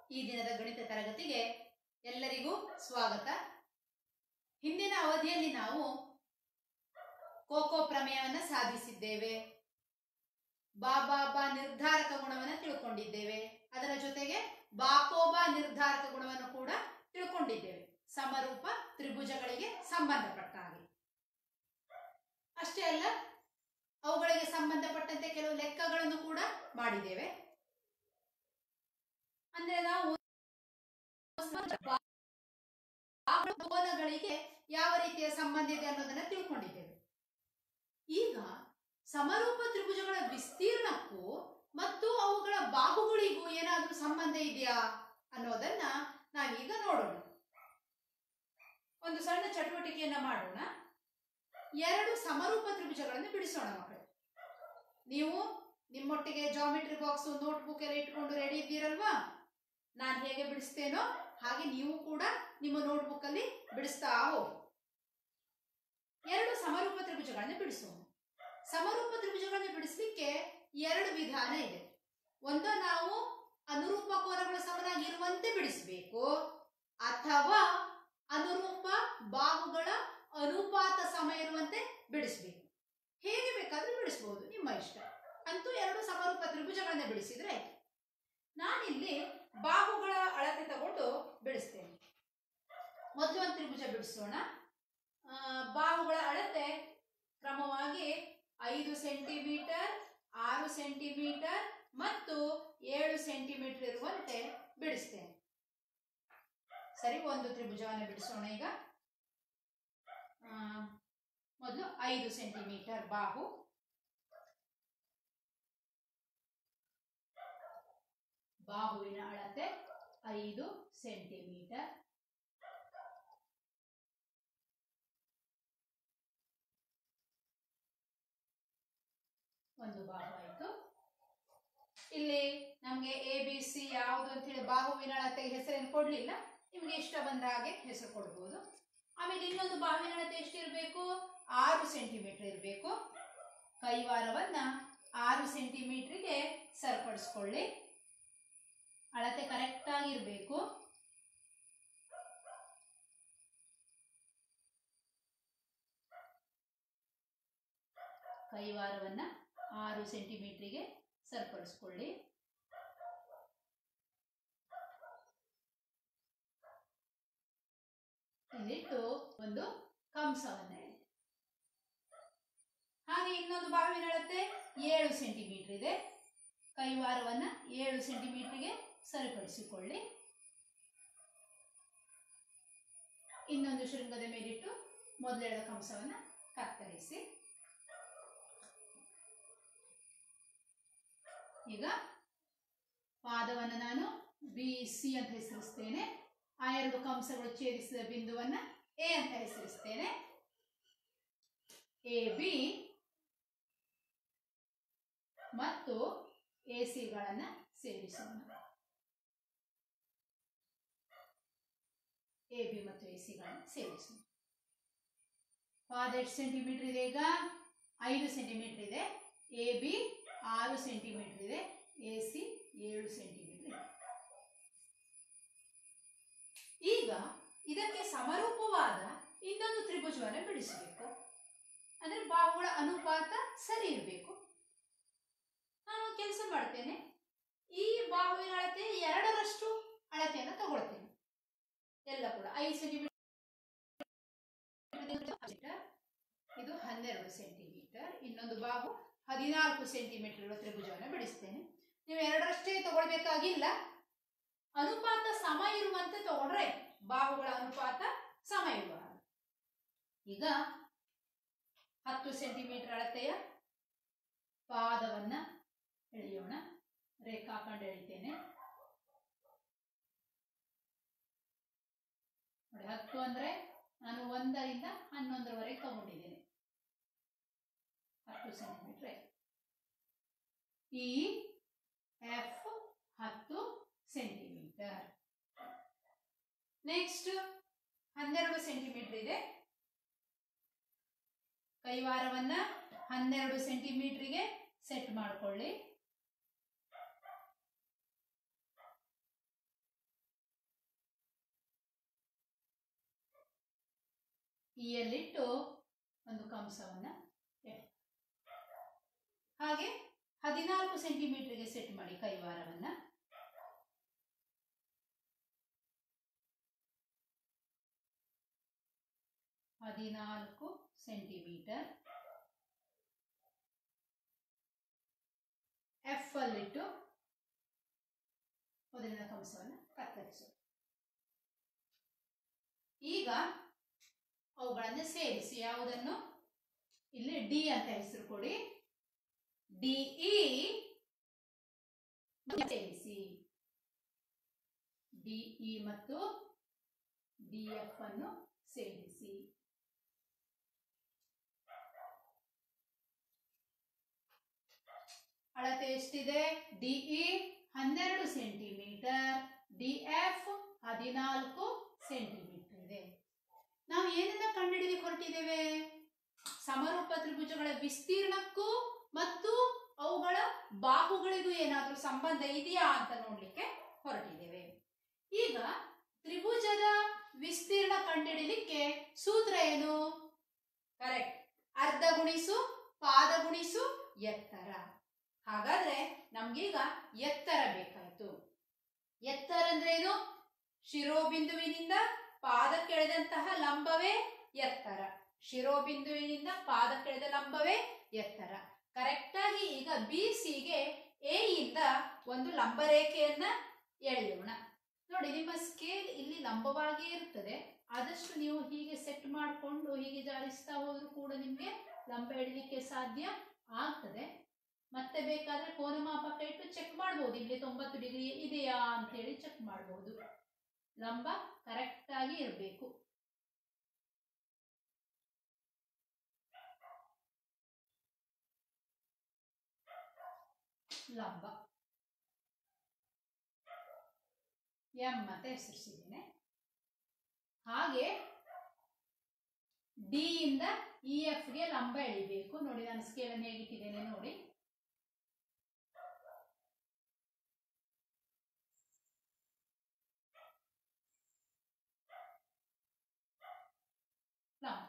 ಈ ದಿನದ ಗಣಿತ ತರಗತಿಗೆ ಎಲ್ಲರಿಗೂ ಸ್ವಾಗತ ಹಿಂದಿನ ಅವಧಿಯಲ್ಲಿ ನಾವು ಕೋಕೋ ಪ್ರಮೇಯವನ್ನು ಸಾಧಿಸಿದ್ದೇವೆ ಬಾ ಬಾ ಬಾ ನಿರ್ಧಾರಕ ಗುಣವನ್ನು ತಿಳ್ಕೊಂಡಿದ್ದೇವೆ ಅದರ ಜೊತೆಗೆ ಬಾಕೋಬಾ ನಿರ್ಧಾರಕ ಗುಣವನ್ನು ಕೂಡ ತಿಳ್ಕೊಂಡಿದ್ದೇವೆ ಸಮರೂಪ ತ್ರಿಭುಜಗಳಿಗೆ ಸಂಬಂಧಪಟ್ಟ ಹಾಗೆ ಅಷ್ಟೇ ಅಲ್ಲ ಅವುಗಳಿಗೆ ಸಂಬಂಧಪಟ್ಟಂತೆ ಕೆಲವು ಲೆಕ್ಕಗಳನ್ನು ಕೂಡ ಮಾಡಿದ್ದೇವೆ ಅಂದ್ರೆ ನಾವು ಕೋನಗಳಿಗೆ ಯಾವ ರೀತಿಯ ಸಂಬಂಧ ಇದೆ ಅನ್ನೋದನ್ನ ತಿಳ್ಕೊಂಡಿದ್ದೇವೆ ಈಗ ಸಮರೂಪ ತ್ರಿಭುಜಗಳ ವಿಸ್ತೀರ್ಣಕ್ಕೂ ಮತ್ತು ಅವುಗಳ ಬಾಹುಗಳಿಗೂ ಏನಾದ್ರೂ ಸಂಬಂಧ ಇದೆಯಾ ಅನ್ನೋದನ್ನ ನಾವೀಗ ನೋಡೋಣ ಒಂದು ಸಣ್ಣ ಚಟುವಟಿಕೆಯನ್ನ ಮಾಡೋಣ ಎರಡು ಸಮರೂಪ ತ್ರಿಭುಜಗಳನ್ನು ಬಿಡಿಸೋಣ ಮಕ್ಕಳು ನೀವು ನಿಮ್ಮೊಟ್ಟಿಗೆ ಜಾಮಿಟ್ರಿ ಬಾಕ್ಸ್ ನೋಟ್ಬುಕ್ ಎಲ್ಲ ಇಟ್ಕೊಂಡು ರೆಡಿ ಇದ್ದೀರಲ್ವಾ ನಾನು ಹೇಗೆ ಬಿಡಿಸ್ತೇನೋ ಹಾಗೆ ನೀವು ಕೂಡ ನಿಮ್ಮ ನೋಟ್ಬುಕ್ ಅಲ್ಲಿ ಬಿಡಿಸ್ತಾ ಹೋಗಿ ಎರಡು ಸಮರೂಪ ತ್ರಿಭುಜಗಳನ್ನು ಬಿಡಿಸೋಣ ಸಮರೂಪ ತ್ರಿಭುಜಗಳನ್ನು ಬಿಡಿಸ್ಲಿಕ್ಕೆ ಎರಡು ವಿಧಾನ ಇದೆ ಒಂದು ನಾವು ಅನುರೂಪ ಕೋನಗಳು ಸಮನಾಗಿರುವಂತೆ ಬಿಡಿಸಬೇಕು ಅಥವಾ ಅನುರೂಪ ಬಾಹುಗಳ ಅನುಪಾತ ಸಮ ಇರುವಂತೆ ಬಿಡಿಸಬೇಕು ಹೇಗೆ ಬೇಕಾದ್ರೂ ಬಿಡಿಸಬಹುದು ನಿಮ್ಮ ಇಷ್ಟ ಅಂತೂ ಎರಡು ಸಮರೂಪ ತ್ರಿಭುಜಗಳನ್ನ ಬಿಡಿಸಿದ್ರೆ ನಾನಿಲ್ಲಿ ಬಾಹುಗಳ ಅಳತೆ ತಗೊಂಡು ಬಿಡಿಸ್ತೇನೆ ಮೊದಲು ಒಂದು ತ್ರಿಭುಜ ಬಿಡಿಸೋಣ ಆ, ಬಾಹುಗಳ ಅಳತೆ ಕ್ರಮವಾಗಿ ಐದು ಸೆಂಟಿಮೀಟರ್ ಆರು ಸೆಂಟಿಮೀಟರ್ ಮತ್ತು ಏಳು ಸೆಂಟಿಮೀಟರ್ ಇರುವಂತೆ ಬಿಡಿಸ್ತೇನೆ ಸರಿ ಒಂದು ತ್ರಿಭುಜವನ್ನು ಬಿಡಿಸೋಣ ಈಗ ಆ, ಮೊದಲು ಐದು ಸೆಂಟಿಮೀಟರ್ ಬಾಹು ಬಾಹುವಿನ ಅಳತೆ ಐದು ಸೆಂಟಿಮೀಟರ್ ಒಂದು ಬಾಹು ಆಯಿತು ಇಲ್ಲಿ ನಮಗೆ ಎ ಬಿ ಸಿ ಯಾವುದು ಅಂತ ಹೇಳಿ ಬಾಹುವಿನ ಅಳತೆಗೆ ಹೆಸರೇನು ಕೊಡಲಿಲ್ಲ ನಿಮಗೆ ಇಷ್ಟ ಬಂದ ಹಾಗೆ ಹೆಸರು ಕೊಡ್ಬೋದು ಆಮೇಲೆ ಇನ್ನೊಂದು ಬಾಹುವಿನ ಅಳತೆ ಎಷ್ಟಿರಬೇಕು ಆರು ಸೆಂಟಿಮೀಟರ್ ಇರಬೇಕು ಕೈವಾರವನ್ನ ಆರು ಸೆಂಟಿಮೀಟ್ರಿಗೆ ಸರಿಪಡಿಸ್ಕೊಳ್ಳಿ ಅಳತೆ ಕರೆಕ್ಟ್ ಆಗಿರಬೇಕು ಕೈವಾರವನ್ನ ಆರು ಸೆಂಟಿಮೀಟ್ರಿಗೆ ಸರಿಪಡಿಸ್ಕೊಳ್ಳಿ ಇಲ್ಲಿಟ್ಟು ಒಂದು ಕಂಸವನ್ನ ಎಳೆದು. ಹಾಗೆ ಇನ್ನೊಂದು ಬಾವಿನ ಅಳತೆ ಏಳು ಸೆಂಟಿಮೀಟರ್ ಇದೆ ಕೈವಾರವನ್ನ ಏಳು ಸೆಂಟಿಮೀಟರ್ಗೆ ಸರಿಪಡಿಸಿಕೊಳ್ಳಿ ಇನ್ನೊಂದು ಶೃಂಗದ ಮೇಲಿಟ್ಟು ಮೊದಲೆಳೆದ ಕಂಸವನ್ನ ಕತ್ತರಿಸಿ ಈಗ ಪಾದವನ್ನು ನಾನು ಬಿ ಸಿ ಅಂತ ಹೆಸರಿಸ್ತೇನೆ ಆ ಎರಡು ಕಂಸಗಳು ಛೇದಿಸಿದ ಬಿಂದುವನ್ನ ಎ ಅಂತ ಹೆಸರಿಸ್ತೇನೆ ಎ ಬಿ ಮತ್ತು ಎ ಸಿಗಳನ್ನ ಸೇರಿಸೋಣ ಎ ಬಿ ಮತ್ತು ಎ ಸಿಗಳನ್ನು ಸೇರಿಸೋಣ ಪಾದ ಎಷ್ಟು ಸೆಂಟಿಮೀಟರ್ ಇದೆ ಈಗ ಐದು ಸೆಂಟಿಮೀಟರ್ ಇದೆ ಎ ಬಿ ಆರು ಸೆಂಟಿಮೀಟರ್ ಇದೆ ಎ ಸಿ ಏಳು ಸೆಂಟಿಮೀಟರ್ ಇದೆ ಈಗ ಇದಕ್ಕೆ ಸಮರೂಪವಾದ ಇನ್ನೊಂದು ತ್ರಿಭುಜವನ್ನು ಬಿಡಿಸಬೇಕು ಅಂದ್ರೆ ಬಾಹುಗಳ ಅನುಪಾತ ಸರಿ ಇರಬೇಕು ನಾನು ಕೆಲಸ ಮಾಡ್ತೇನೆ ಈ ಬಾಹುವಿನ ಅಳತೆ ಎರಡರಷ್ಟು ಅಳತೆಯನ್ನು ತಗೊಳ್ತೇನೆ ಎಲ್ಲ ಕೂಡ ಐದು ಸೆಂಟಿಮೀಟರ್ ಇದು ಹನ್ನೆರಡು ಸೆಂಟಿಮೀಟರ್ ಇನ್ನೊಂದು ಬಾಹು ಹದಿನಾಲ್ಕು ಸೆಂಟಿಮೀಟರ್ ಇರುವ ತ್ರಿಭುಜವನ್ನು ಬಿಡಿಸ್ತೇನೆ ನೀವು ಎರಡರಷ್ಟೇ ತಗೊಳ್ಬೇಕಾಗಿಲ್ಲ ಅನುಪಾತ ಸಮ ಇರುವಂತೆ ತಗೊಂಡ್ರೆ ಬಾಹುಗಳ ಅನುಪಾತ ಸಮ ಇರುವ ಹಾಗೆ. ಈಗ ಹತ್ತು ಸೆಂಟಿಮೀಟರ್ ಅಳತೆಯ ಪಾದವನ್ನ ಎಳೆಯೋಣ ರೇಖಾಖಂಡ ಎಳಿತೇನೆ ನೋಡಿ ಹತ್ತು ಅಂದ್ರೆ ನಾನು ಒಂದರಿಂದ ಹನ್ನೊಂದರವರೆಗೆ ತಗೊಂಡಿದ್ದೇನೆ ಹತ್ತು ಸೆಂಟಿಮೀಟರ್ ಇ ಎಫ್ ಹತ್ತು ಸೆಂಟಿಮೀಟರ್ ನೆಕ್ಸ್ಟ್ ಹನ್ನೆರಡು ಸೆಂಟಿಮೀಟರ್ ಇದೆ ಕೈವಾರವನ್ನ ಹನ್ನೆರಡು ಸೆಂಟಿಮೀಟರ್ಗೆ ಸೆಟ್ ಮಾಡ್ಕೊಳ್ಳಿ ಈ ಯಲ್ಲಿಟ್ಟು ಒಂದು ಕಂಸವನ್ನು ಎಳೆ. ಹಾಗೆ ಹದಿನಾಲ್ಕು ಸೆಂಟಿಮೀಟರ್ಗೆ ಸೆಟ್ ಮಾಡಿ ಕೈವಾರವನ್ನು ಹದಿನಾಲ್ಕು ಸೆಂಟಿಮೀಟರ್ ಎಫ್ ಅಲ್ಲಿಟ್ಟು ಮೊದಲಿನ ಕಂಸವನ್ನು ಕತ್ತರಿಸು ಈಗ ಅವುಗಳನ್ನು ಸೇರಿಸಿ ಯಾವುದನ್ನು ಇಲ್ಲಿ ಡಿ ಅಂತ ಹೆಸರು ಕೊಡಿ ಡಿಇ ಸೇರಿಸಿ ಡಿಇ ಮತ್ತು ಡಿಎಫ್ ಅನ್ನು ಸೇರಿಸಿ ಅಳತೆ ಎಷ್ಟಿದೆ ಡಿಇ ಹನ್ನೆರಡು ಸೆಂಟಿಮೀಟರ್ ಡಿಎಫ್ ಹದಿನಾಲ್ಕು ಸೆಂಟಿಮೀಟರ್ ಇದೆ ನಾವು ಏನನ್ನ ಕಂಡುಹಿಡಿದು ಹೊರಟಿದ್ದೇವೆ ಸಮರೂಪ ತ್ರಿಭುಜಗಳ ವಿಸ್ತೀರ್ಣಕ್ಕೂ ಮತ್ತು ಅವುಗಳ ಬಾಹುಗಳಿಗೂ ಏನಾದರೂ ಸಂಬಂಧ ಇದೆಯಾ ಅಂತ ನೋಡ್ಲಿಕ್ಕೆ ಹೊರಟಿದ್ದೇವೆ ಈಗ ತ್ರಿಭುಜದ ವಿಸ್ತೀರ್ಣ ಕಂಡುಹಿಡಿಲಿಕ್ಕೆ ಸೂತ್ರ ಏನು ಕರೆಕ್ಟ್ ಅರ್ಧ ಗುಣಿಸು ಪಾದ ಗುಣಿಸು ಎತ್ತರ ಹಾಗಾದ್ರೆ ನಮ್ಗೀಗ ಎತ್ತರ ಬೇಕಾಯ್ತು ಎತ್ತರ ಅಂದ್ರೆ ಏನು ಶಿರೋಬಿಂದುವಿನಿಂದ ಪಾದಕ್ಕೆಳೆದಂತಹ ಲಂಬವೇ ಎತ್ತರ ಶಿರೋಬಿಂದುವಿನಿಂದ ಪಾದಕ್ಕೆಳೆದ ಲಂಬವೇ ಎತ್ತರ ಕರೆಕ್ಟ್ ಆಗಿ ಈಗ ಬಿ ಸಿಗೆ ಎ ಇಂದ ಒಂದು ಲಂಬ ರೇಖೆಯನ್ನ ಎಳೆಯೋಣ ನೋಡಿ ನಿಮ್ಮ ಸ್ಕೇಲ್ ಇಲ್ಲಿ ಲಂಬವಾಗಿ ಇರ್ತದೆ ಆದಷ್ಟು ನೀವು ಹೀಗೆ ಸೆಟ್ ಮಾಡಿಕೊಂಡು ಹೀಗೆ ಜಾರಿಸ್ತಾ ಹೋದ್ರೂ ಕೂಡ ನಿಮಗೆ ಲಂಬ ಎಳಿಲಿಕ್ಕೆ ಸಾಧ್ಯ ಆಗ್ತದೆ ಮತ್ತೆ ಬೇಕಾದ್ರೆ ಕೋನಮಾಪಕ ಇಟ್ಟು ಚೆಕ್ ಮಾಡ್ಬೋದು ಇಲ್ಲಿ ತೊಂಬತ್ತು ಡಿಗ್ರಿ ಇದೆಯಾ ಅಂತ ಹೇಳಿ ಚೆಕ್ ಮಾಡ್ಬೋದು ಲಂಬ ಕರೆಕ್ಟ್ ಆಗಿ ಇರಬೇಕು ಲಂಬ ಎಂ ಅಂತ ಹೆಸರಿಸಿದ್ದೇನೆ ಹಾಗೆ ಡಿ ಇಂದ ಇ ಎಫ್ ಗೆ ಲಂಬ ಎಳಿಬೇಕು ನೋಡಿ ನಾನು ಸ್ಕೇಲ್ ಅನ್ನು ಹೇಗಿಟ್ಟಿದ್ದೇನೆ ನೋಡಿ ಲಂಬ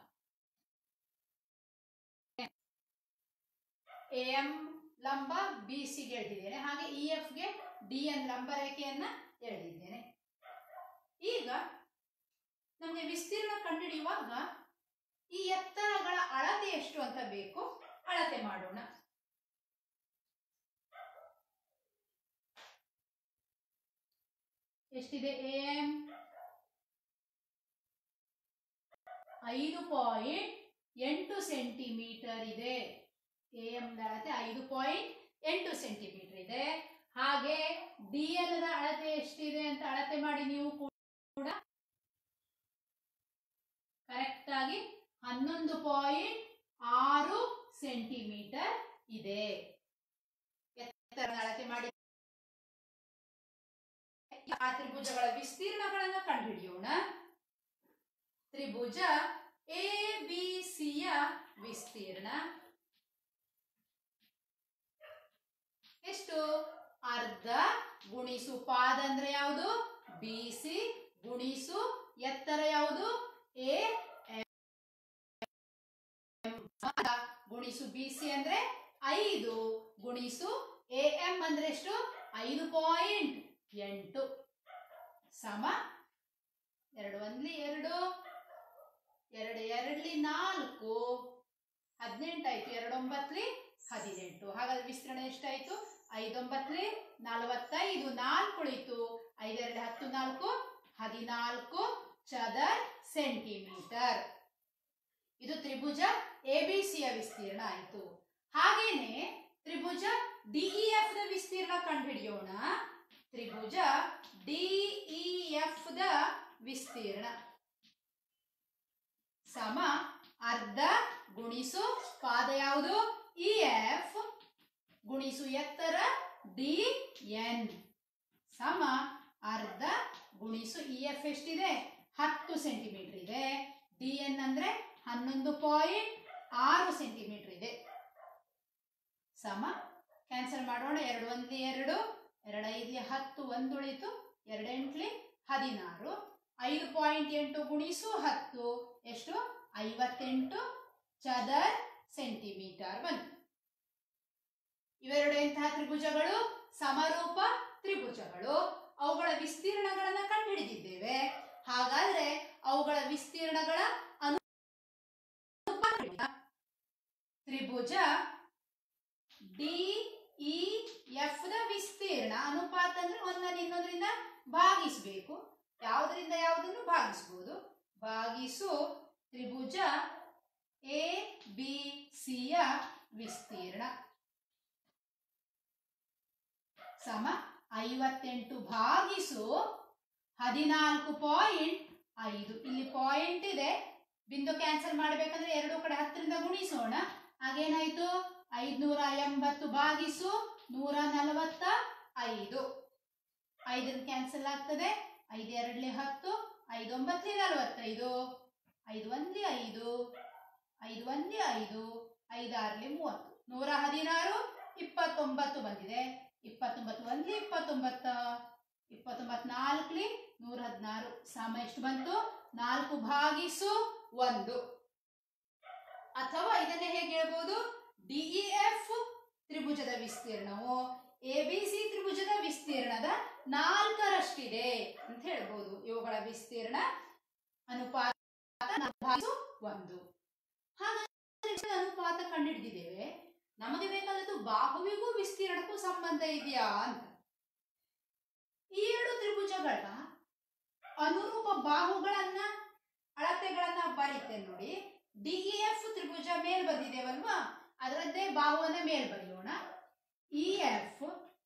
ಎ ಎಂ ಲಂಬ ಬಿ ಸಿಗೆ ಎಳೆದಿದ್ದೇನೆ ಹಾಗೆ ಇ ಎಫ್ ಗೆ ಡಿ ಎನ್ ಲಂಬ ರೇಖೆಯನ್ನ ಎಳೆದಿದ್ದೇನೆ ಈಗ ನಮಗೆ ವಿಸ್ತೀರ್ಣ ಕಂಡುಹಿಡಿಯುವಾಗ ಈ ಎತ್ತರಗಳ ಅಳತೆ ಎಷ್ಟು ಅಂತ ಬೇಕು ಅಳತೆ ಮಾಡೋಣ ಎಷ್ಟಿದೆ ಎ ಎಂ ಐದು ಪಾಯಿಂಟ್ ಎಂಟು ಸೆಂಟಿಮೀಟರ್ ಇದೆ ಎ ಎಂ ಅಳತೆ ಐದು ಪಾಯಿಂಟ್ ಎಂಟು ಸೆಂಟಿಮೀಟರ್ ಇದೆ ಹಾಗೆ ಡಿ ಎಲ್ ನ ಅಳತೆ ಎಷ್ಟಿದೆ ಅಂತ ಅಳತೆ ಮಾಡಿ ನೀವು ಕೂಡ ಕರೆಕ್ಟ್ ಆಗಿ ಹನ್ನೊಂದು ಪಾಯಿಂಟ್ ಆರು ಸೆಂಟಿಮೀಟರ್ ಇದೆ ಎತ್ತರ ಅಳತೆ ಮಾಡಿ ಆ ತ್ರಿಭುಜಗಳ ವಿಸ್ತೀರ್ಣಗಳನ್ನು ಕಂಡುಹಿಡಿಯೋಣ ತ್ರಿಭುಜ ಎ ಬಿ ಸಿಯ ವಿಸ್ತೀರ್ಣ ಎಷ್ಟು ಅರ್ಧ ಗುಣಿಸು ಪಾದ ಅಂದ್ರೆ ಯಾವುದು ಬಿ ಸಿ ಗುಣಿಸು ಎತ್ತರ ಯಾವುದು ಎ ಗುಣಿಸು ಬಿ ಸಿ ಅಂದ್ರೆ ಐದು ಗುಣಿಸು ಎ ಎಂ ಅಂದ್ರೆ ಎಷ್ಟು ಐದು ಪಾಯಿಂಟ್ ಎಂಟು ಸಮ ಎರಡು ಒಂದ್ಲಿ ಎರಡು ಎರಡು ಎರಡ್ಲಿ ನಾಲ್ಕು ಹದಿನೆಂಟಾಯ್ತು ಎರಡೊಂಬತ್ಲಿ ಹದಿನೆಂಟು ಹಾಗಾದ್ರೆ ವಿಸ್ತೀರ್ಣ ಎಷ್ಟಾಯ್ತು ಐದೊಂಬತ್ಲಿ ನಲವತ್ತೈದು ನಾಲ್ಕು ಉಳಿತು ಐದೆರಡು ಹತ್ತು ನಾಲ್ಕು ಹದಿನಾಲ್ಕು ಚದರ್ ಸೆಂಟಿಮೀಟರ್ ಇದು ತ್ರಿಭುಜ ಎ ಬಿ ಸಿಯ ವಿಸ್ತೀರ್ಣ ಆಯಿತು ಹಾಗೇನೆ ತ್ರಿಭುಜ ಡಿಇಎಫ್ ದ ವಿಸ್ತೀರ್ಣ ಕಂಡುಹಿಡಿಯೋಣ ತ್ರಿಭುಜ ಡಿಇಎಫ್ ದ ವಿಸ್ತೀರ್ಣ ಸಮ ಅರ್ಧ ಗುಣಿಸು ಪಾದ ಯಾವುದು ಇ ಎಫ್ ಗುಣಿಸು ಎತ್ತರ ಡಿ ಎನ್ ಸಮ ಅರ್ಧ ಗುಣಿಸು ಇ ಎಫ್ ಎಷ್ಟಿದೆ ಹತ್ತು ಸೆಂಟಿಮೀಟರ್ ಇದೆ ಡಿ ಎನ್ ಅಂದ್ರೆ ಹನ್ನೊಂದು ಪಾಯಿಂಟ್ ಆರು ಸೆಂಟಿಮೀಟರ್ ಇದೆ ಸಮ ಕ್ಯಾನ್ಸಲ್ ಮಾಡೋಣ ಎರಡು ಒಂದ್ಲಿ ಎರಡು ಎರಡು ಐದ್ಲಿ ಹತ್ತು ಒಂದು ಉಳಿತು ಎರಡು ಎಂಟ್ಲಿ ಹದಿನಾರು ಐದು ಪಾಯಿಂಟ್ ಎಂಟು ಗುಣಿಸು ಹತ್ತು ಎಷ್ಟು ಐವತ್ತೆಂಟು ಚದರ್ ಸೆಂಟಿಮೀಟರ್ ಬಂತು ಇವೆರಡು ಎಂತಹ ತ್ರಿಭುಜಗಳು ಸಮರೂಪ ತ್ರಿಭುಜಗಳು ಅವುಗಳ ವಿಸ್ತೀರ್ಣಗಳನ್ನ ಕಂಡುಹಿಡಿದಿದ್ದೇವೆ ಹಾಗಾದ್ರೆ ಅವುಗಳ ವಿಸ್ತೀರ್ಣಗಳ ಅನು ತ್ರಿಭುಜ ಡಿ ಇ ಎಫ್ ದ ವಿಸ್ತೀರ್ಣ ಅನುಪಾತ ಅಂದ್ರೆ ಒಂದನ್ನು ಇನ್ನೊಂದರಿಂದ ಭಾಗಿಸಬೇಕು ಯಾವುದರಿಂದ ಯಾವುದನ್ನು ಭಾಗಿಸಬಹುದು ಭಾಗಿಸು ತ್ರಿಭುಜ ಎ ಬಿ ಸಿಯ ವಿಸ್ತೀರ್ಣ ಸಮ ಐವತ್ತೆಂಟು ಭಾಗಿಸು ಹದಿನಾಲ್ಕು ಪಾಯಿಂಟ್ ಐದು ಇಲ್ಲಿ ಪಾಯಿಂಟ್ ಇದೆ ಬಿಂದು ಕ್ಯಾನ್ಸಲ್ ಮಾಡಬೇಕಂದ್ರೆ ಎರಡು ಕಡೆ ಹತ್ತರಿಂದ ಗುಣಿಸೋಣ ಹಾಗೇನಾಯ್ತು ಐದ್ನೂರ ಎಂಬತ್ತು ಭಾಗಿಸು ನೂರ ನಲವತ್ತ ಐದು ಐದರಿಂದ ಕ್ಯಾನ್ಸಲ್ ಆಗ್ತದೆ ಐದು ಎರಡ್ಲಿ ಹತ್ತು ಐದು ಒಂಬತ್ತಲಿ ನಲವತ್ತೈದು ಐದು ಒಂದ್ಲಿ ಐದು ಐದು ಒಂದ್ಲಿ ಐದು ಐದಾರ್ಲಿ ಮೂವತ್ತು ನೂರ ಹದಿನಾರು ಇಪ್ಪತ್ತೊಂಬತ್ತು ಬಂದಿದೆ ಇಪ್ಪತ್ತೊಂಬತ್ತು ಒಂದ್ಲಿ ಇಪ್ಪತ್ತೊಂಬತ್ತ ಇಪ್ಪತ್ತೊಂಬತ್ತು ನಾಲ್ಕಲಿ ನೂರ ಹದಿನಾರು ಸಮ ಎಷ್ಟು ಬಂತು ನಾಲ್ಕು ಭಾಗಿಸು ಒಂದು ಅಥವಾ ಇದನ್ನೇ ಹೇಗೆ ಹೇಳ್ಬೋದು ಡಿಇಎಫ್ ತ್ರಿಭುಜದ ವಿಸ್ತೀರ್ಣವು ಎ ಬಿ ಸಿ ತ್ರಿಭುಜದ ವಿಸ್ತೀರ್ಣದ ನಾಲ್ಕರಷ್ಟಿದೆ ಅಂತ ಹೇಳ್ಬೋದು ಇವುಗಳ ವಿಸ್ತೀರ್ಣ ಅನುಪಾತ ನಾಲ್ಕು ಭಾಗಿಸು ಒಂದು ಹಾಗಾದ್ರೆ ಅನುಪಾತ ಕಂಡುಹಿಡಿದಿದ್ದೇವೆ ನಮಗೆ ಬೇಕಾದದ್ದು ಬಾಹುವಿಗೂ ವಿಸ್ತೀರ್ಣಕ್ಕೂ ಸಂಬಂಧ ಇದೆಯಾ ಅಂತ ಈ ಎರಡು ತ್ರಿಭುಜಗಳ ಅನುರೂಪ ಬಾಹುಗಳನ್ನ ಅಳತೆಗಳನ್ನ ಬರೀತೇನೆ ನೋಡಿ ಡಿಇಎಫ್ ತ್ರಿಭುಜ ಮೇಲ್ ಬಂದಿದ್ದೇವಲ್ವಾ ಅದರದ್ದೇ ಬಾಹುವನ್ನ ಮೇಲ್ ಬರೆಯೋಣ ಇ ಎಫ್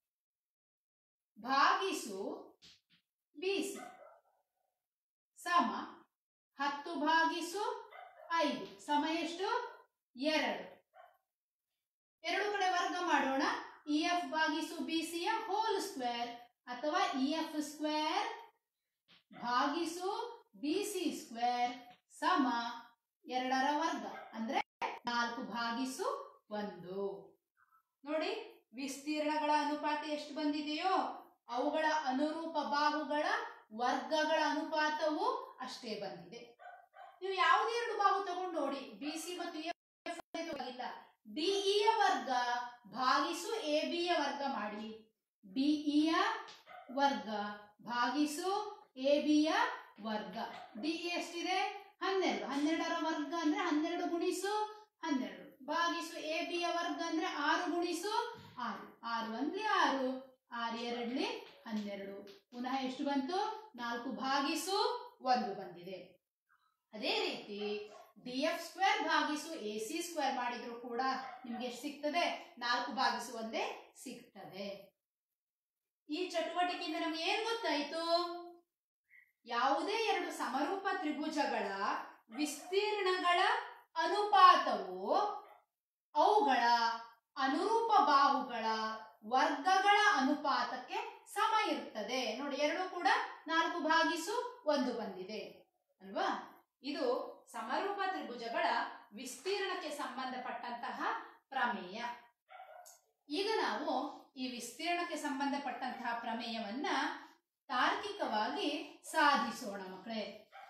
ಭಾಗಿಸು ಬಿ ಸಿ ಸಮ ಹತ್ತು ಭಾಗಿಸು ಐದು ಸಮ ಎಷ್ಟು ಎರಡು ಎರಡು ಕಡೆ ವರ್ಗ ಮಾಡೋಣ ಇ ಎಫ್ ಭಾಗಿಸು ಬಿ ಸಿಯ ಹೋಲ್ ಸ್ಕ್ವೇರ್ ಅಥವಾ ಇ ಎಫ್ ಸ್ಕ್ವೇರ್ ಭಾಗಿಸು ಬಿ ಸಿ ಸ್ಕ್ವೇರ್ ಸಮ ಎರಡರ ವರ್ಗ ಅಂದ್ರೆ ನಾಲ್ಕು ಭಾಗಿಸು ಒಂದು ನೋಡಿ ವಿಸ್ತೀರ್ಣಗಳ ಅನುಪಾತ ಎಷ್ಟು ಬಂದಿದೆಯೋ ಅವುಗಳ ಅನುರೂಪ ಬಾಹುಗಳ ವರ್ಗಗಳ ಅನುಪಾತವು ಅಷ್ಟೇ ಬಂದಿದೆ ನೀವು ಯಾವುದೇ ಎರಡು ಬಾಹು ತಗೊಂಡು ನೋಡಿ ಬಿ ಸಿ ಮತ್ತು ಇಲ್ಲ ಡಿಇಯ ವರ್ಗ ಭಾಗಿಸು ಎ ಬಿಯ ವರ್ಗ ಮಾಡಿ ಡಿಇಯ ವರ್ಗ ಭಾಗಿಸು ಎ ಬಿಯ ವರ್ಗ ಡಿಇ ಎಷ್ಟಿದೆ ಹನ್ನೆರಡು ಹನ್ನೆರಡರ ವರ್ಗ ಅಂದ್ರೆ ಹನ್ನೆರಡು ಗುಣಿಸು ಹನ್ನೆರಡು ಭಾಗಿಸು ಎ ಬಿಯ ವರ್ಗ ಅಂದ್ರೆ ಆರು ಗುಣಿಸು ಆರು ಆರು ಒಂದ್ಲಿ ಆರು ಆರು ಎರಡ್ಲಿ ಹನ್ನೆರಡು ಪುನಃ ಎಷ್ಟು ಬಂತು ನಾಲ್ಕು ಭಾಗಿಸು ಒಂದು ಬಂದಿದೆ ಅದೇ ರೀತಿ ಡಿ ಎಫ್ ಸ್ಕ್ವೇರ್ ಭಾಗಿಸು ಎ ಸಿ ಸ್ಕ್ವೇರ್ ಮಾಡಿದ್ರು ಕೂಡ ನಿಮ್ಗೆ ಎಷ್ಟು ಸಿಗ್ತದೆ ನಾಲ್ಕು ಭಾಗಿಸು ಒಂದೇ ಸಿಗ್ತದೆ ಈ ಚಟುವಟಿಕೆಯಿಂದ ನಮ್ಗೆ ಏನ್ ಗೊತ್ತಾಯ್ತು ಯಾವುದೇ ಎರಡು ಸಮರೂಪ ತ್ರಿಭುಜಗಳ ವಿಸ್ತೀರ್ಣಗಳ ಅನುಪಾತವು ಅವುಗಳ ಅನುರೂಪ ಬಾಹುಗಳ ವರ್ಗಗಳ ಅನುಪಾತಕ್ಕೆ ಸಮ ಇರ್ತದೆ ನೋಡಿ ಎರಡು ಕೂಡ ನಾಲ್ಕು ಭಾಗಿಸು ಒಂದು ಬಂದಿದೆ ಅಲ್ವಾ ಇದು ಸಮರೂಪ ತ್ರಿಭುಜಗಳ ವಿಸ್ತೀರ್ಣಕ್ಕೆ ಸಂಬಂಧಪಟ್ಟಂತಹ ಪ್ರಮೇಯ ಈಗ ನಾವು ಈ ವಿಸ್ತೀರ್ಣಕ್ಕೆ ಸಂಬಂಧಪಟ್ಟಂತಹ ಪ್ರಮೇಯವನ್ನ ತಾರ್ಕಿಕವಾಗಿ ಸಾಧಿಸೋಣ ಮಕ್ಕಳೇ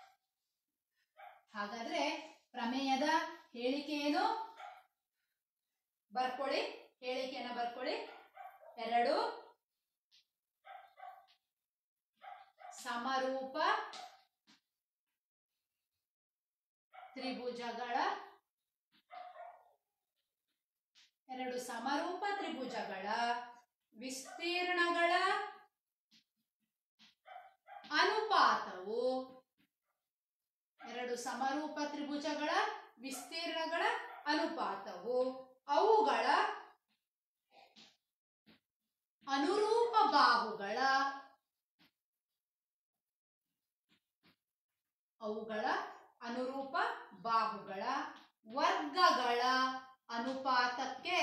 ಹಾಗಾದ್ರೆ ಪ್ರಮೇಯದ ಹೇಳಿಕೆ ಏನು ಬರ್ಕೊಳ್ಳಿ ಹೇಳಿಕೆಯನ್ನ ಬರ್ಕೊಳ್ಳಿ ಎರಡು ಸಮರೂಪ ತ್ರಿಭುಜಗಳ ಎರಡು ಸಮರೂಪ ತ್ರಿಭುಜಗಳ ವಿಸ್ತೀರ್ಣಗಳ ಅನುಪಾತವು ಎರಡು ಸಮರೂಪ ತ್ರಿಭುಜಗಳ ವಿಸ್ತೀರ್ಣಗಳ ಅನುಪಾತವು ಅವುಗಳ ಅನುರೂಪ ಬಾಹುಗಳ ಅವುಗಳ ಅನುರೂಪ ಬಾಹುಗಳ ವರ್ಗಗಳ ಅನುಪಾತಕ್ಕೆ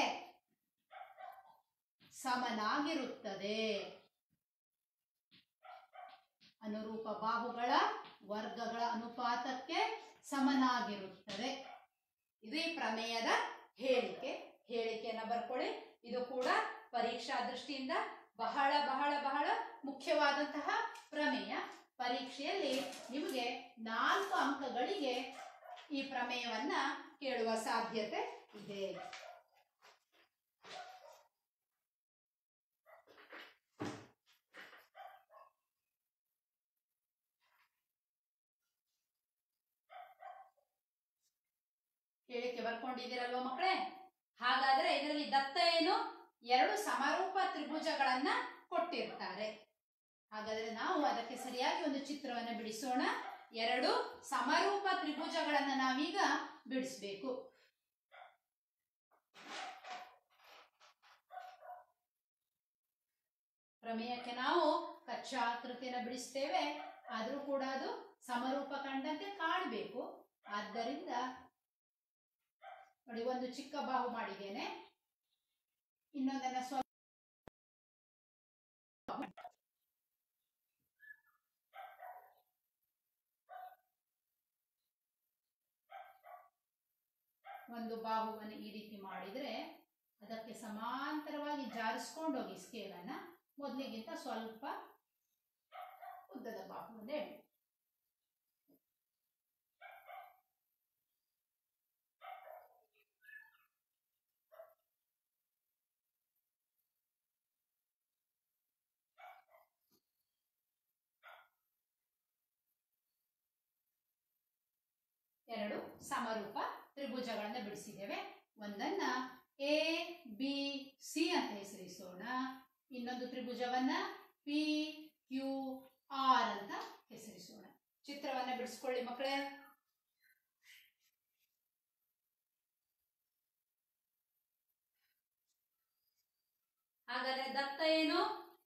ಸಮನಾಗಿರುತ್ತದೆ ಅನುರೂಪ ಬಾಹುಗಳ ವರ್ಗಗಳ ಅನುಪಾತಕ್ಕೆ ಸಮನಾಗಿರುತ್ತದೆ ಇದು ಈ ಪ್ರಮೇಯದ ಹೇಳಿಕೆ ಹೇಳಿಕೆಯನ್ನ ಬರ್ಕೊಳ್ಳಿ ಇದು ಕೂಡ ಪರೀಕ್ಷಾ ದೃಷ್ಟಿಯಿಂದ ಬಹಳ ಬಹಳ ಬಹಳ ಮುಖ್ಯವಾದಂತಹ ಪ್ರಮೇಯ ಪರೀಕ್ಷೆಯಲ್ಲಿ ನಿಮಗೆ ನಾಲ್ಕು ಅಂಕಗಳಿಗೆ ಈ ಪ್ರಮೇಯವನ್ನ ಕೇಳುವ ಸಾಧ್ಯತೆ ಇದೆ ಹೇಳಿಕೆ ಬರ್ಕೊಂಡಿದ್ದೀರಲ್ವ ಮಕ್ಕಳೇ ಹಾಗಾದ್ರೆ ಇದರಲ್ಲಿ ದತ್ತ ಏನು ಎರಡು ಸಮರೂಪ ತ್ರಿಭುಜಗಳನ್ನ ಕೊಟ್ಟಿರ್ತಾರೆ ಹಾಗಾದ್ರೆ ನಾವು ಅದಕ್ಕೆ ಸರಿಯಾಗಿ ಒಂದು ಚಿತ್ರವನ್ನು ಬಿಡಿಸೋಣ ಎರಡು ಸಮರೂಪ ತ್ರಿಭುಜಗಳನ್ನ ನಾವೀಗ ಬಿಡಿಸ್ಬೇಕು ಪ್ರಮೇಯಕ್ಕೆ ನಾವು ಕಚ್ಚಾ ಆಕೃತಿಯನ್ನು ಬಿಡಿಸ್ತೇವೆ ಆದರೂ ಕೂಡ ಅದು ಸಮರೂಪ ಕಂಡಂತೆ ಕಾಣಬೇಕು ಆದ್ದರಿಂದ ನೋಡಿ ಒಂದು ಚಿಕ್ಕ ಬಾಹು ಮಾಡಿದ್ದೇನೆ ಇನ್ನೊಂದನ್ನ ಸ್ವಲ್ಪ ಒಂದು ಬಾಹುವನ್ನು ಈ ರೀತಿ ಮಾಡಿದ್ರೆ ಅದಕ್ಕೆ ಸಮಾಂತರವಾಗಿ ಜಾರಿಸ್ಕೊಂಡು ಹೋಗಿ ಸ್ಕೇಲನ್ನ ಮೊದಲಿಗಿಂತ ಸ್ವಲ್ಪ ಉದ್ದದ ಬಾಹುವನ್ನು ಎಳಿ ಎರಡು ಸಮರೂಪ ತ್ರಿಭುಜಗಳನ್ನ ಬಿಡಿಸಿದ್ದೇವೆ ಒಂದನ್ನ ಎ ಬಿ ಸಿ ಅಂತ ಹೆಸರಿಸೋಣ ಇನ್ನೊಂದು ತ್ರಿಭುಜವನ್ನ ಪಿ ಕ್ಯೂ ಆರ್ ಅಂತ ಹೆಸರಿಸೋಣ ಚಿತ್ರವನ್ನ ಬಿಡಿಸ್ಕೊಳ್ಳಿ ಮಕ್ಕಳೇ ಹಾಗಾದ್ರೆ ದತ್ತ ಏನು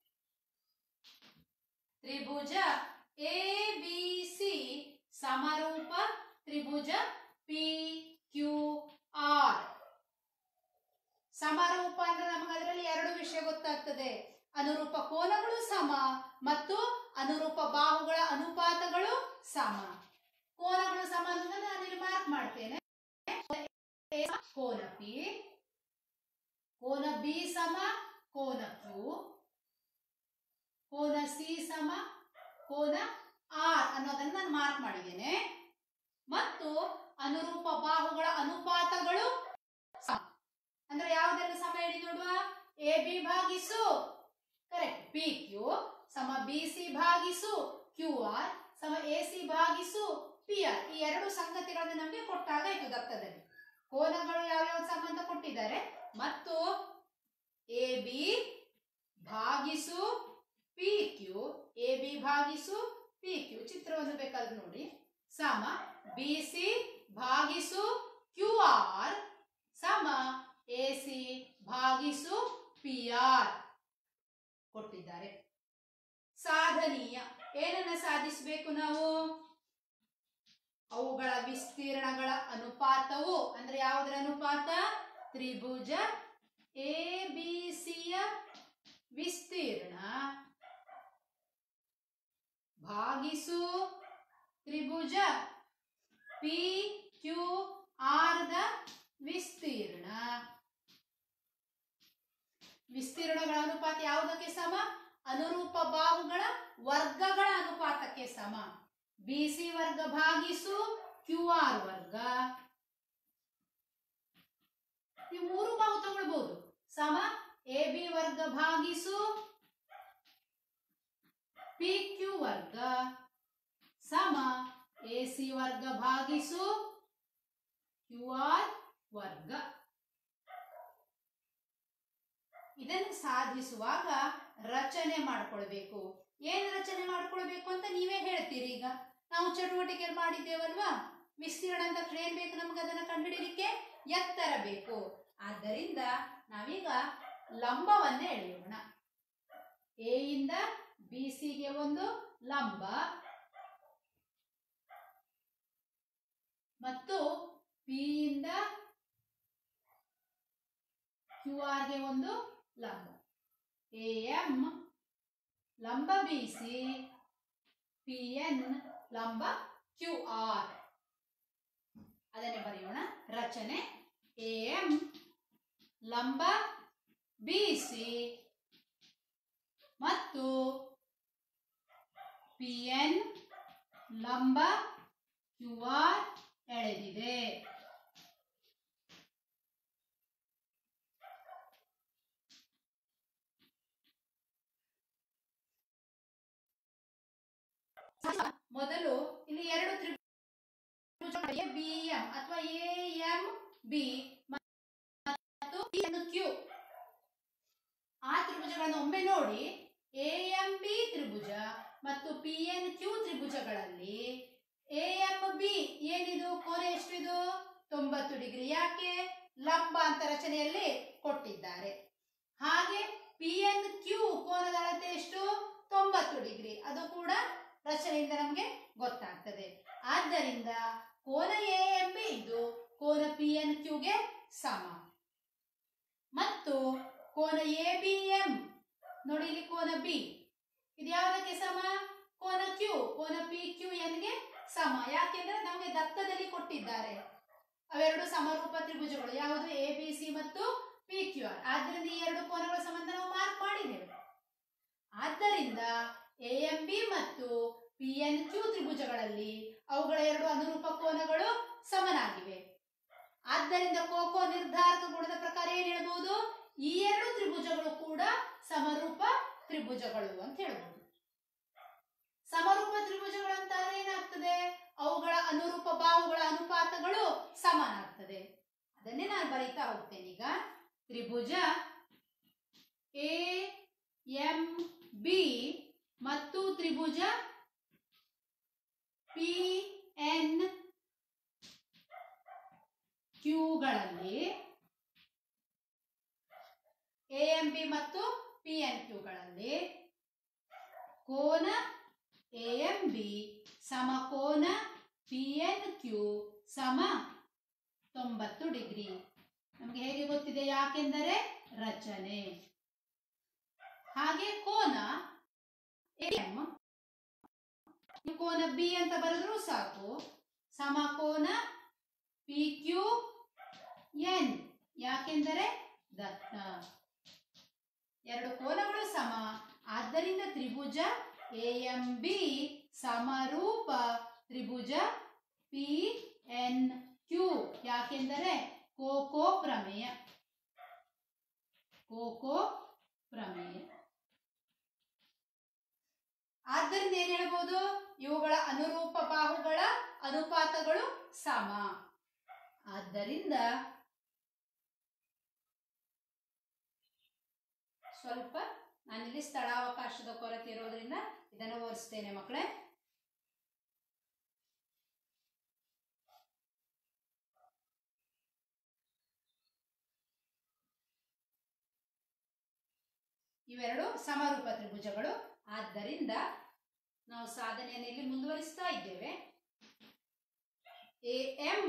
ತ್ರಿಭುಜ ಎ ಬಿ ಸಿ ಸಮರೂಪ ತ್ರಿಭುಜ ಪಿ ಕ್ಯೂ ಆರ್ ಸಮರೂಪ ಅಂದ್ರೆ ನಮಗೆ ಅದರಲ್ಲಿ ಎರಡು ವಿಷಯ ಗೊತ್ತಾಗ್ತದೆ ಅನುರೂಪ ಕೋನಗಳು ಸಮ ಮತ್ತು ಅನುರೂಪ ಬಾಹುಗಳ ಅನುಪಾತಗಳು ಸಮ ಕೋನಗಳು ಸಮ ಅನ್ನೋದನ್ನ ನಾನು ಇಲ್ಲಿ ಮಾರ್ಕ್ ಮಾಡ್ತೇನೆ ಕೋನ ಪಿ ಕೋನ ಬಿ ಸಮ ಕೋನ ಕ್ಯೂ ಕೋನ ಸಿ ಸಮ ಕೋನ ಆರ್ ಅನ್ನೋದನ್ನ ನಾನು ಮಾರ್ಕ್ ಮಾಡಿದ್ದೇನೆ ಮತ್ತು ಅನುರೂಪ ಬಾಹುಗಳ ಅನುಪಾತಗಳು ಸಮ. ಅಂದ್ರೆ ಯಾವುದೆಲ್ಲ ಸಮ ಹೇಳಿ ನೋಡುವ ಎ ಬಿ ಭಾಗಿಸು ಕರೆಕ್ಟ್ ಪಿ ಕ್ಯೂ ಸಮ ಬಿ ಸಿ ಭಾಗಿಸು ಕ್ಯೂ ಆರ್ ಸಮ ಎ ಸಿ ಭಾಗಿಸು ಪಿ ಆರ್ ಈ ಎರಡು ಸಂಗತಿಗಳನ್ನು ನಮಗೆ ಕೊಟ್ಟಾಗ ಆಯ್ತು ದತ್ತದಲ್ಲಿ ಕೋನಗಳು ಯಾವ್ಯಾವ ಸಂಬಂಧ ಕೊಟ್ಟಿದ್ದಾರೆ ಮತ್ತು ಎ ಬಿ ಭಾಗಿಸು ಪಿ ಕ್ಯೂ ಎ ಬಿ ಭಾಗಿಸು ಪಿ ಕ್ಯೂ ಚಿತ್ರವನ್ನು ಬೇಕಾದ್ರೆ ನೋಡಿ ಸಮ ಬಿ ಸಿ ಭಾಗಿಸು ಕ್ಯೂ ಆರ್ ಸಮ ಎ ಸಿ ಭಾಗಿಸು ಪಿ ಆರ್ ಕೊಟ್ಟಿದ್ದಾರೆ ಸಾಧನೀಯ ಏನನ್ನ ಸಾಧಿಸಬೇಕು ನಾವು ಅವುಗಳ ವಿಸ್ತೀರ್ಣಗಳ ಅನುಪಾತವು ಅಂದ್ರೆ ಯಾವುದರ ಅನುಪಾತ ತ್ರಿಭುಜ ಎ ಬಿ ಸಿಯ ವಿಸ್ತೀರ್ಣ ಭಾಗಿಸು ತ್ರಿಭುಜ ಪಿ ಕ್ಯೂ ಆರ್ ದ ವಿಸ್ತೀರ್ಣ ವಿಸ್ತೀರ್ಣಗಳ ಅನುಪಾತ ಯಾವುದಕ್ಕೆ ಸಮ ಅನುರೂಪ ಬಾಹುಗಳ ವರ್ಗಗಳ ಅನುಪಾತಕ್ಕೆ ಸಮ ಬಿ ಸಿ ವರ್ಗ ಭಾಗಿಸು ಕ್ಯೂ ಆರ್ ವರ್ಗ ಈ ಮೂರು ಬಾಹು ತಗೊಳ್ಬಹುದು ಸಮ ಎ ಬಿ ವರ್ಗ ಭಾಗಿಸು ಪಿ ಕ್ಯೂ ವರ್ಗ ಸಮ ಎ ಸಿ ವರ್ಗ ಭಾಗಿಸು ಕ್ಯೂ ಆರ್ ವರ್ಗ ಇದನ್ನು ಸಾಧಿಸುವಾಗ ರಚನೆ ಮಾಡ್ಕೊಳ್ಬೇಕು ಏನ್ ರಚನೆ ಮಾಡ್ಕೊಳ್ಬೇಕು ಅಂತ ನೀವೇ ಹೇಳ್ತೀರಿ ಈಗ ನಾವು ಚಟುವಟಿಕೆ ಮಾಡಿದ್ದೇವಲ್ವಾ ವಿಸ್ತೀರ್ಣ ಅಂತ ಏನ್ ಬೇಕು ನಮ್ಗೆ ಅದನ್ನ ಕಂಡುಹಿಡಿಯಲಿಕ್ಕೆ ಎತ್ತರ ಬೇಕು ಆದ್ದರಿಂದ ನಾವೀಗ ಲಂಬವನ್ನೇ ಎಳೆಯೋಣ ಎ ಇಂದ ಬಿ ಸಿಗೆ ಒಂದು ಲಂಬ ಮತ್ತು ಪಿ ಇಂದ ಕ್ಯೂ ಆರ್ಗೆ ಒಂದು ಲಂಬ ಎ ಎಂ ಲಂಬ ಬಿ ಸಿ ಪಿ ಎನ್ ಲಂಬ ಕ್ಯೂ ಆರ್ ಅದನ್ನೇ ಬರೆಯೋಣ ರಚನೆ ಎ ಎಂ ಲಂಬ ಬಿ ಸಿ ಮತ್ತು ಪಿ ಎನ್ ಲಂಬ ಕ್ಯೂ ಆರ್ ಎಳೆದಿದೆ ಮೊದಲು ಇಲ್ಲಿ ಎರಡು ತ್ರಿಭುಜ ಬಿ ಎಂ ಅಥವಾ ಎ ಎಂ ಬಿ ಮತ್ತು ಕ್ಯೂ ಆ ತ್ರಿಭುಜಗಳನ್ನು ಒಮ್ಮೆ ನೋಡಿ ಎ ಎಂ ಬಿ ತ್ರಿಭುಜ ಮತ್ತು ಪಿ ಎನ್ ಕ್ಯೂ ತ್ರಿಭುಜಗಳಲ್ಲಿ ಎ ಎಂ ಬಿ ಏನಿದು ಕೋನ ಎಷ್ಟಿದು ತೊಂಬತ್ತು ಡಿಗ್ರಿ ಯಾಕೆ ಲಂಬ ಅಂತ ರಚನೆಯಲ್ಲಿ ಕೊಟ್ಟಿದ್ದಾರೆ ಹಾಗೆ ಪಿ ಎನ್ ಕ್ಯೂ ಕೋನದ ಅಳತೆ ಎಷ್ಟು ತೊಂಬತ್ತು ಡಿಗ್ರಿ ಅದು ಕೂಡ ರಚನೆಯಿಂದ ನಮಗೆ ಗೊತ್ತಾಗ್ತದೆ ಆದ್ದರಿಂದ ಕೋನ ಎ ಎಂ ಬಿ ಇದು ಕೋನ ಪಿ ಎನ್ ಕ್ಯೂಗೆ ಸಮ ಮತ್ತು ಕೋನ ಎ ಬಿ ಎಂ ನೋಡಿ ಇಲ್ಲಿ ಕೋನ ಬಿ ಇದು ಯಾವುದಕ್ಕೆ ಸಮ ಕೋನ ಕ್ಯೂ ಕೋನ ಪಿ ಕ್ಯೂ ಎನ್ಗೆ ಸಮ ಯಾಕೆಂದ್ರೆ ನಮಗೆ ದತ್ತದಲ್ಲಿ ಕೊಟ್ಟಿದ್ದಾರೆ ಅವೆರಡು ಸಮರೂಪ ತ್ರಿಭುಜಗಳು ಯಾವುದು ಎ ಬಿ ಸಿ ಮತ್ತು ಪಿ ಕ್ಯೂ ಆರ್ ಆದ್ದರಿಂದ ಈ ಎರಡು ಕೋನಗಳ ಸಂಬಂಧ ನಾವು ಮಾರ್ಕ್ ಮಾಡಿದ್ದೇವೆ ಆದ್ದರಿಂದ ಎ ಎಂ ಬಿ ಮತ್ತು ಪಿ ಎನ್ ಕ್ಯೂ ತ್ರಿಭುಜಗಳಲ್ಲಿ ಅವುಗಳ ಎರಡು ಅನುರೂಪ ಕೋನಗಳು ಸಮನಾಗಿವೆ ಆದ್ದರಿಂದ ಕೋಕೋ ನಿರ್ಧಾರಕ ಗುಣದ ಪ್ರಕಾರ ಏನ್ ಹೇಳ್ಬೋದು ಈ ಎರಡು ತ್ರಿಭುಜಗಳು ಕೂಡ ಸಮರೂಪ ತ್ರಿಭುಜಗಳು ಅಂತ ಹೇಳ್ಬೋದು ಸಮರೂಪ ತ್ರಿಭುಜಗಳು ಅಂತಾದ್ರೆ ಏನಾಗ್ತದೆ ಅವುಗಳ ಅನುರೂಪ ಬಾಹುಗಳ ಅನುಪಾತಗಳು ಸಮನಾಗ್ತದೆ ಅದನ್ನೇ ನಾನು ಬರೀತಾ ಹೋಗ್ತೇನೆ ಈಗ ತ್ರಿಭುಜ ಎ ಎಂ ಬಿ ಮತ್ತು ತ್ರಿಭುಜ ಪಿ ಎನ್ ಕ್ಯೂಗಳಲ್ಲಿ ಎ ಎಂ ಬಿ ಮತ್ತು ಪಿ ಎನ್ ಕ್ಯೂಗಳಲ್ಲಿ ಕೋನ ಎ ಎಂ ಬಿ ಸಮ ಕೋನ ಪಿ ಎನ್ ಕ್ಯೂ ಸಮ ತೊಂಬತ್ತು ಡಿಗ್ರಿ ನಮಗೆ ಹೇಗೆ ಗೊತ್ತಿದೆ ಯಾಕೆಂದರೆ ರಚನೆ ಹಾಗೆ ಕೋನ ಎಂ ಕೋನ ಬಿ ಅಂತ ಬರೆದ್ರೂ ಸಾಕು ಸಮ ಕೋನ ಪಿ ಕ್ಯೂ ಎನ್ ಯಾಕೆಂದರೆ ದತ್ತ ಎರಡು ಕೋನಗಳು ಸಮ ಆದ್ದರಿಂದ ತ್ರಿಭುಜ ಎ ಎಂ ಬಿ ಸಮರೂಪ ತ್ರಿಭುಜ ಪಿ ಎನ್ ಕ್ಯೂ ಯಾಕೆಂದರೆ ಕೋಕೋ ಪ್ರಮೇಯ ಕೋಕೋ ಪ್ರಮೇಯ ಆದ್ದರಿಂದ ಏನ್ ಹೇಳ್ಬೋದು ಇವುಗಳ ಅನುರೂಪ ಬಾಹುಗಳ ಅನುಪಾತಗಳು ಸಮ ಆದ್ದರಿಂದ ಸ್ವಲ್ಪ ನಾನಿಲ್ಲಿ ಸ್ಥಳಾವಕಾಶದ ಕೊರತೆ ಇರೋದ್ರಿಂದ ಇದನ್ನು ಓರಿಸ್ತೇನೆ ಮಕ್ಕಳೇ ಇವೆರಡು ಸಮರೂಪ ತ್ರಿಭುಜಗಳು ಆದ್ದರಿಂದ ನಾವು ಸಾಧನೆಯನ್ನು ಇಲ್ಲಿ ಮುಂದುವರಿಸ್ತಾ ಇದ್ದೇವೆ ಎ ಎಂ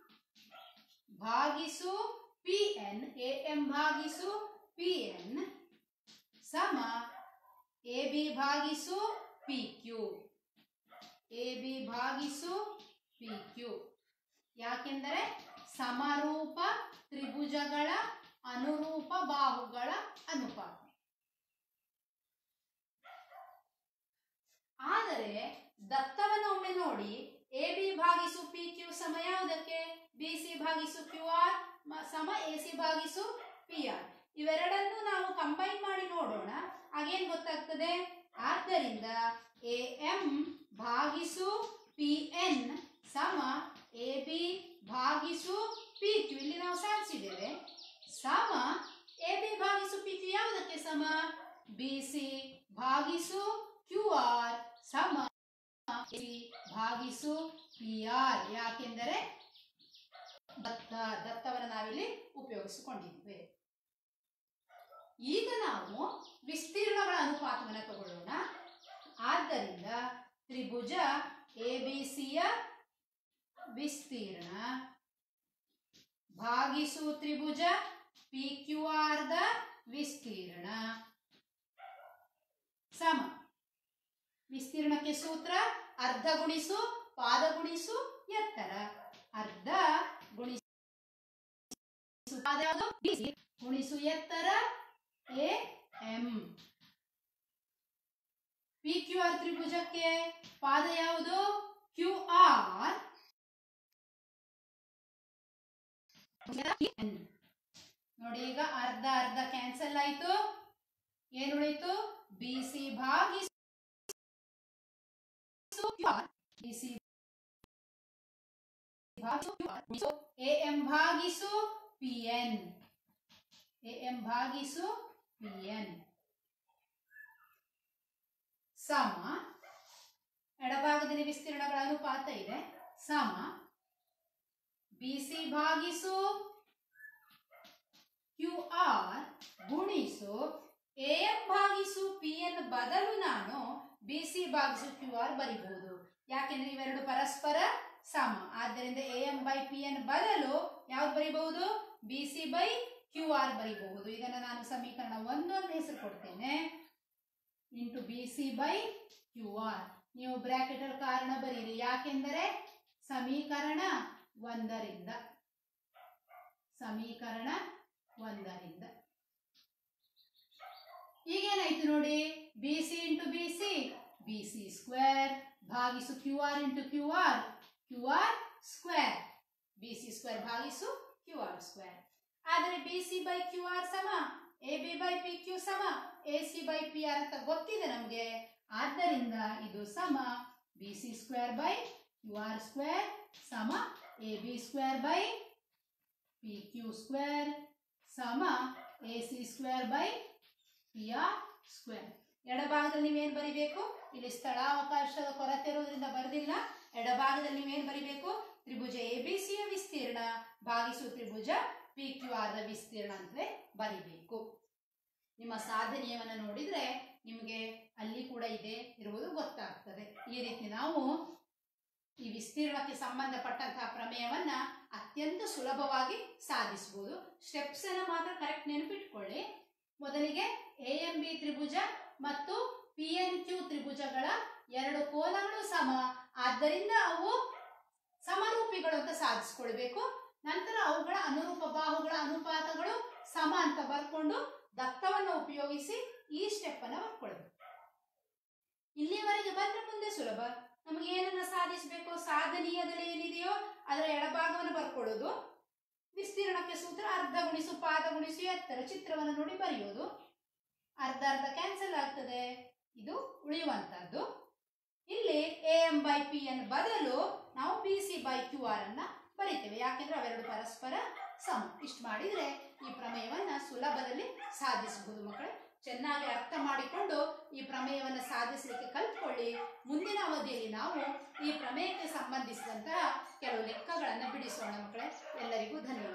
ಭಾಗಿಸು ಪಿ ಎನ್ ಎ ಎಂ ಭಾಗಿಸು ಪಿ ಎನ್ ಸಮ ಎ ಬಿ ಭಾಗಿಸು ಪಿ ಕ್ಯೂ ಎ ಬಿ ಭಾಗಿಸು ಪಿ ಕ್ಯೂ ಯಾಕೆಂದರೆ ಸಮರೂಪ ತ್ರಿಭುಜಗಳ ಅನುರೂಪ ಬಾಹುಗಳ ಅನುಪಾತ ಆದರೆ ದತ್ತವನ್ನು ಒಮ್ಮೆ ನೋಡಿ ಎ ಬಿ ಭಾಗಿಸು ಪಿ ಕ್ಯೂ ಸಮ ಯಾವುದಕ್ಕೆ ಬಿ ಸಿ ಭಾಗಿಸು ಕ್ಯೂ ಆರ್ ಸಮ ಎ ಸಿ ಭಾಗಿಸು ಪಿ ಆರ್ ಇವೆರಡನ್ನು ನಾವು ಕಂಬೈನ್ ಮಾಡಿ ನೋಡೋಣ ಆಗೇನ್ ಗೊತ್ತಾಗ್ತದೆ ಆದ್ದರಿಂದ ಎ ಎಂ ಭಾಗಿಸು ಪಿ ಎನ್ ಸಮ ಎ ಬಿ ಭಾಗಿಸು ಪಿ ಕ್ಯೂ ಇಲ್ಲಿ ನಾವು ಸಾಧಿಸಿದ್ದೇವೆ ಸಮ ಎ ಬಿ ಭಾಗಿಸು ಪಿ ಕ್ಯೂ ಯಾವುದಕ್ಕೆ ಸಮ ಬಿ ಸಿ ಭಾಗಿಸು ಕ್ಯೂ ಆರ್ ಸಮ ಸಿ ಭಾಗಿಸು ಪಿ ಆರ್ ಯಾಕೆಂದರೆ ದತ್ತ ದತ್ತವನ್ನು ನಾವಿಲ್ಲಿ ಉಪಯೋಗಿಸಿಕೊಂಡಿದ್ದೇವೆ ಈಗ ನಾವು ವಿಸ್ತೀರ್ಣಗಳ ಅನುಪಾತವನ್ನು ತಗೊಳ್ಳೋಣ ಆದ್ದರಿಂದ ತ್ರಿಭುಜ ಎ ಬಿ ಸಿಯ ವಿಸ್ತೀರ್ಣ ಭಾಗಿಸು ತ್ರಿಭುಜ ಪಿ ಕ್ಯೂ ಆರ್ ದ ವಿಸ್ತೀರ್ಣ ಸಮ ವಿಸ್ತೀರ್ಣಕ್ಕೆ ಸೂತ್ರ ಅರ್ಧ ಗುಣಿಸು ಪಾದ ಗುಣಿಸು ಎತ್ತರ ಅರ್ಧ ಗುಣಿಸು ಪಾದ ಯಾವುದು? BC. ಗುಣಿಸು ಎತ್ತರ A M P Q R ತ್ರಿಭುಜಕ್ಕೆ ಪಾದ ಯಾವುದು ಕ್ಯೂ ಆರ್ ನೋಡಿ ಈಗ ಅರ್ಧ ಅರ್ಧ ಕ್ಯಾನ್ಸಲ್ ಆಯ್ತು ಏನ್ ಉಳಿತು ಬಿ ಸಿ ಭಾಗಿಸು ಬಿ ಸಿ ಭಾಗಿಸು ಎ ಎಂ ಭಾಗಿಸು ಪಿ ಎನ್ ಎ ಎಂ ಭಾಗಿಸು ಪಿ ಎನ್ ಸಮ ಎಡಭಾಗದಲ್ಲಿ ವಿಸ್ತೀರ್ಣಗಳ ಅನುಪಾತ ಇದೆ ಸಮ ಬಿ ಸಿ ಭಾಗಿಸು ಕ್ಯೂ ಆರ್ ಗುಣಿಸು ಎ ಎಂ ಭಾಗಿಸು ಪಿ ಎನ್ ಬದಲು ನಾನು ಬಿ ಸಿ ಭಾಗಿಸು ಕ್ಯೂ ಆರ್ ಬರಿಬಹುದು ಯಾಕೆಂದ್ರೆ ಇವೆರಡು ಪರಸ್ಪರ ಸಮ ಆದ್ದರಿಂದ A M by P N ಬದಲು ಯಾವ್ದು ಬರಿಬಹುದು B C by Q R ಬರಿಬಹುದು ಇದನ್ನು ನಾನು ಸಮೀಕರಣ ಒಂದೊಂದು ಹೆಸರು ಕೊಡ್ತೇನೆ into B C by Q R ನೀವು ಬ್ರಾಕೆಟ್ ಅಲ್ಲಿ ಕಾರಣ ಬರೀರಿ ಯಾಕೆಂದರೆ ಸಮೀಕರಣ ಒಂದರಿಂದ ಸಮೀಕರಣ ಒಂದರಿಂದ ಈಗೇನಾಯ್ತು ನೋಡಿ B C into B C B C square ಭಾಗಿಸು Q R into Q R Q R square B C square ಭಾಗಿಸು ಕ್ಯೂ ಆರ್ ಸ್ಕ್ವೇರ್ ಆದರೆ B C by Q R ಸಮ A B by P Q ಸಮ A C by P R ಅಂತ ಗೊತ್ತಿದೆ ನಮಗೆ ಆದ್ದರಿಂದ ಇದು ಸಮ B C square by Q R square ಸಮ A B square by P Q square ಸಮ A C square by P R square ಎಡಭಾಗದಲ್ಲಿ ನೀವೇನು ಬರಿಬೇಕು ಇಲ್ಲಿ ಸ್ಥಳಾವಕಾಶದ ಕೊರತೆ ಇರೋದ್ರಿಂದ ಬರೆದಿಲ್ಲ ಎಡಭಾಗದಲ್ಲಿ ನೀವೇನು ಬರಿಬೇಕು ತ್ರಿಭುಜ ಎ ಬಿ ಸಿಯ ವಿಸ್ತೀರ್ಣ ಭಾಗಿಸು ತ್ರಿಭುಜ ಪಿ ಕ್ಯೂ ಆರ್ ದ ವಿಸ್ತೀರ್ಣ ಅಂತಲೇ ಬರಿಬೇಕು ನಿಮ್ಮ ಸಾಧನೆಯವನ್ನು ನೋಡಿದ್ರೆ ನಿಮಗೆ ಅಲ್ಲಿ ಕೂಡ ಇದೆ ಇರುವುದು ಗೊತ್ತಾಗ್ತದೆ ಈ ರೀತಿ ನಾವು ಈ ವಿಸ್ತೀರ್ಣಕ್ಕೆ ಸಂಬಂಧಪಟ್ಟಂತಹ ಪ್ರಮೇಯವನ್ನ ಅತ್ಯಂತ ಸುಲಭವಾಗಿ ಸಾಧಿಸಬಹುದು ಸ್ಟೆಪ್ಸ್ ಅನ್ನ ಮಾತ್ರ ಕರೆಕ್ಟ್ ನೆನಪಿಟ್ಕೊಳ್ಳಿ ಮೊದಲಿಗೆ ಎ ಎಂ ಬಿ ತ್ರಿಭುಜ ಮತ್ತು ಪಿ ಎನ್ ಕ್ಯೂ ತ್ರಿಭುಜಗಳ ಎರಡು ಕೋನಗಳು ಸಮ ಆದ್ದರಿಂದ ಅವು ಸಮರೂಪಿಗಳು ಅಂತ ಸಾಧಿಸ್ಕೊಳ್ಬೇಕು ನಂತರ ಅವುಗಳ ಅನುರೂಪ ಬಾಹುಗಳ ಅನುಪಾತಗಳು ಸಮ ಅಂತ ಬರ್ಕೊಂಡು ದತ್ತವನ್ನು ಉಪಯೋಗಿಸಿ ಈ ಸ್ಟೆಪ್ ಅನ್ನ ಬರ್ಕೊಳ್ಬೇಕು ಇಲ್ಲಿಯವರೆಗೆ ಬಂದ್ರೆ ಮುಂದೆ ಸುಲಭ ನಮಗೆ ಏನನ್ನ ಸಾಧಿಸಬೇಕು ಸಾಧನೀಯದಲ್ಲಿ ಏನಿದೆಯೋ ಅದರ ಎಡಭಾಗವನ್ನು ಬರ್ಕೊಳ್ಳೋದು ವಿಸ್ತೀರ್ಣಕ್ಕೆ ಸೂತ್ರ ಅರ್ಧ ಗುಣಿಸು ಪಾದ ಗುಣಿಸು ಎತ್ತರ ಚಿತ್ರವನ್ನು ನೋಡಿ ಬರೆಯೋದು ಅರ್ಧ ಅರ್ಧ ಕ್ಯಾನ್ಸಲ್ ಆಗ್ತದೆ ಇದು ಉಳಿಯುವಂತಹದ್ದು ಇಲ್ಲಿ A M by P N ಬದಲು ನಾವು B C by Q R ಅನ್ನ ಬರಿತೇವೆ ಯಾಕೆಂದ್ರೆ ಅವೆರಡು ಪರಸ್ಪರ ಸಮ ಇಷ್ಟು ಮಾಡಿದ್ರೆ ಈ ಪ್ರಮೇಯವನ್ನ ಸುಲಭದಲ್ಲಿ ಸಾಧಿಸಬಹುದು ಮಕ್ಕಳೇ ಚೆನ್ನಾಗಿ ಅರ್ಥ ಮಾಡಿಕೊಂಡು ಈ ಪ್ರಮೇಯವನ್ನು ಸಾಧಿಸಲಿಕ್ಕೆ ಕಲ್ತ್ಕೊಳ್ಳಿ ಮುಂದಿನ ಅವಧಿಯಲ್ಲಿ ನಾವು ಈ ಪ್ರಮೇಯಕ್ಕೆ ಸಂಬಂಧಿಸಿದಂತಹ ಕೆಲವು ಲೆಕ್ಕಗಳನ್ನು ಬಿಡಿಸೋಣ ಮಕ್ಕಳೇ ಎಲ್ಲರಿಗೂ ಧನ್ಯವಾದ